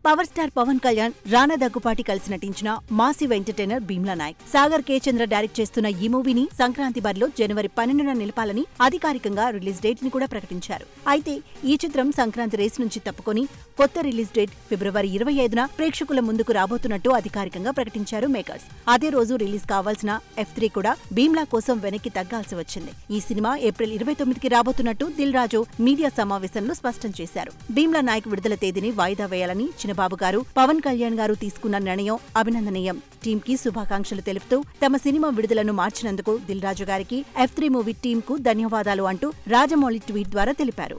power star Pawan Kalyan Rana Daggubati కలిసి నటించిన massive entertainer Bheemla Nayak Sagar K Chandra direct చేస్తున్న ఈ మూవీని సంక్రాంతి బరిలో జనవరి పన్నెండున నిలపాలని అధికారికంగా రిలీజ్ డేట్ ని కూడా ప్రకటించారు అయితే ఈ చిత్రం సంక్రాంతి రేస్ నుంచి తప్పుకొని కొత్త రిలీజ్ డేట్ ఫిబ్రవరి ఇరవై ఐదున ప్రేక్షకుల ముందుకు రాబోతున్నట్టు అధికారికంగా ప్రకటించారు మేకర్స్ అదే రోజు రిలీజ్ కావాల్సిన ఎఫ్ త్రీ కూడా భీమ్లా కోసం వెనక్కి తగ్గాల్సి వచ్చింది ఈ సినిమా ఏప్రిల్ ఇరవై తొమ్మిదికి రాబోతున్నట్టు దిల్ రాజు మీడియా సమావేశంలో స్పష్టం చేశారు భీమ్లా నాయక్ విడుదల తేదీని వాయిదా వేయాలని చిన్నబాబు గారు పవన్ కళ్యాణ్ గారు తీసుకున్న నిర్ణయం అభినందనీయం టీం కి శుభాకాంక్షలు తెలుపుతూ తమ సినిమా విడుదలను మార్చినందుకు దిల్ రాజు గారికి ఎఫ్ త్రీ మూవీ టీం కు ధన్యవాదాలు అంటూ రాజమౌళి ట్వీట్ ద్వారా తెలిపారు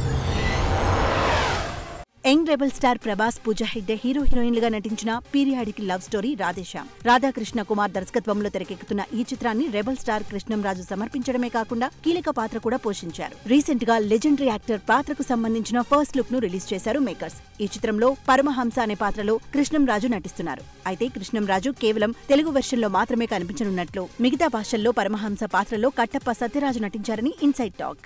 young rebel star Prabhas Pooja Hegde hero హీరోయిన్లుగా నటించిన periodic love story Radheshyam Radhakrishna Kumar దర్శకత్వంలో తెరకెక్కుతున్న ఈ చిత్రాన్ని రెబల్ స్టార్ కృష్ణంరాజు సమర్పించడమే కాకుండా కీలక పాత్ర కూడా పోషించారు రీసెంట్ గా లెజెండరీ యాక్టర్ పాత్రకు సంబంధించిన ఫస్ట్ లుక్ ను రిలీజ్ చేశారు మేకర్స్ ఈ చిత్రంలో పరమహంస అనే పాత్రలో కృష్ణంరాజు నటిస్తున్నారు అయితే కృష్ణంరాజు కేవలం తెలుగు వెర్షన్ లో మాత్రమే కనిపించనున్నట్లు మిగతా భాషల్లో పరమహంస పాత్రలో కట్టప్ప సత్యరాజు నటించారని inside talk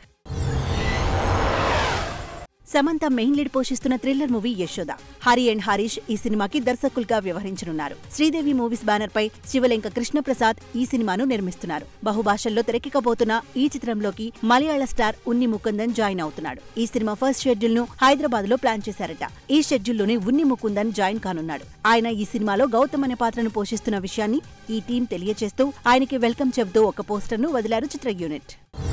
Samantha main lead పోషిస్తున్న thriller movie Yashoda Hari and Harish ఈ సినిమాకి దర్శకులుగా వ్యవహరించనున్నారు శ్రీదేవి మూవీస్ బ్యానర్ పై శివలింక కృష్ణప్రసాద్ ఈ సినిమాను నిర్మిస్తున్నారు బహుభాషల్లో తెరకెక్కబోతున్న ఈ చిత్రంలోకి మలయాళ స్టార్ ఉన్ని ముకుందన్ జాయిన్ అవుతున్నాడు ఈ సినిమా ఫస్ట్ షెడ్యూల్ ను హైదరాబాద్ లో ప్లాన్ చేశారట ఈ షెడ్యూల్లోనే ఉన్ని ముకుందన్ జాయిన్ కానున్నాడు ఆయన ఈ సినిమాలో గౌతమ్ అనే పాత్రను పోషిస్తున్న విషయాన్ని ఈ టీం తెలియచేస్తూ ఆయనకి వెల్కమ్ చెబుతూ ఒక పోస్టర్ ను వదిలారు చిత్ర యూనిట్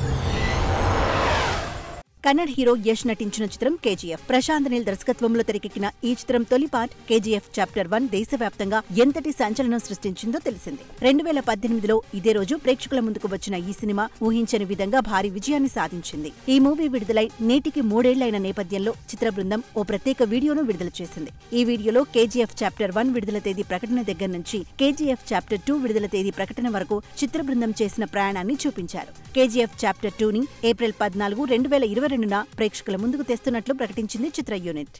కన్నడ హీరో యష్ నటించిన చిత్రం కేజీఎఫ్ ప్రశాంత్ నీల్ దర్శకత్వంలో తెరకెక్కిన ఈ చిత్రం తొలి పార్ట్ కేజీఎఫ్ చాప్టర్ వన్ దేశవ్యాప్తంగా ఎంతటి సంచలనం సృష్టించిందో తెలిసింది రెండు వేల పద్దెనిమిదిలో ఇదే రోజు ప్రేక్షకుల ముందుకు వచ్చిన ఈ సినిమా ఊహించని విధంగా భారీ విజయాన్ని సాధించింది ఈ మూవీ విడుదలై నేటికి మూడేళ్లైన నేపథ్యంలో చిత్ర బృందం ఓ ప్రత్యేక వీడియోను విడుదల చేసింది ఈ వీడియోలో కేజీఎఫ్ చాప్టర్ వన్ విడుదల తేదీ ప్రకటన దగ్గర నుంచి కేజీఎఫ్ చాప్టర్ టూ విడుదల తేదీ ప్రకటన వరకు చిత్ర బృందం చేసిన ప్రయాణాన్ని చూపించారు కేజీఎఫ్ చాప్టర్ టూ ని ఏప్రిల్ పద్నాలుగు రెండు వేల ఇరవై రెండున ప్రేక్షకుల ముందుకు తెస్తున్నట్లు ప్రకటించింది చిత్ర యూనిట్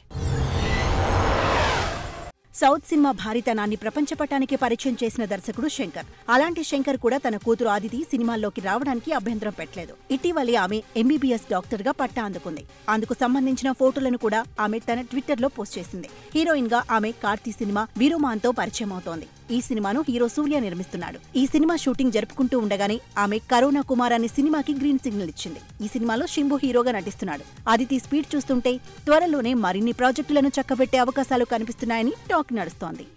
సౌత్ సినిమా భారీతనాన్ని ప్రపంచపటానికి పరిచయం చేసిన దర్శకుడు శంకర్ అలాంటి శంకర్ కూడా తన కూతురు ఆదితి సినిమాల్లోకి రావడానికి అభ్యంతరం పెట్టలేదు ఇటీవలే ఆమె ఎంబీబీఎస్ డాక్టర్ గా పట్టా అందుకుంది అందుకు సంబంధించిన ఫోటోలను కూడా ఆమె తన ట్విట్టర్ లో పోస్ట్ చేసింది హీరోయిన్ గా ఆమె కార్తీ సినిమా వీరోమాన్ తో పరిచయం అవుతోంది ఈ సినిమాను హీరో సూర్య నిర్మిస్తున్నాడు ఈ సినిమా షూటింగ్ జరుపుకుంటూ ఉండగానే ఆమె కరోనా కుమార్ అనే సినిమాకి గ్రీన్ సిగ్నల్ ఇచ్చింది ఈ సినిమాలో శంభు హీరోగా నటిస్తున్నాడు అదితి స్పీడ్ చూస్తుంటే త్వరలోనే మరిన్ని ప్రాజెక్టులను చక్కబెట్టే అవకాశాలు కనిపిస్తున్నాయని టాక్ నడుస్తోంది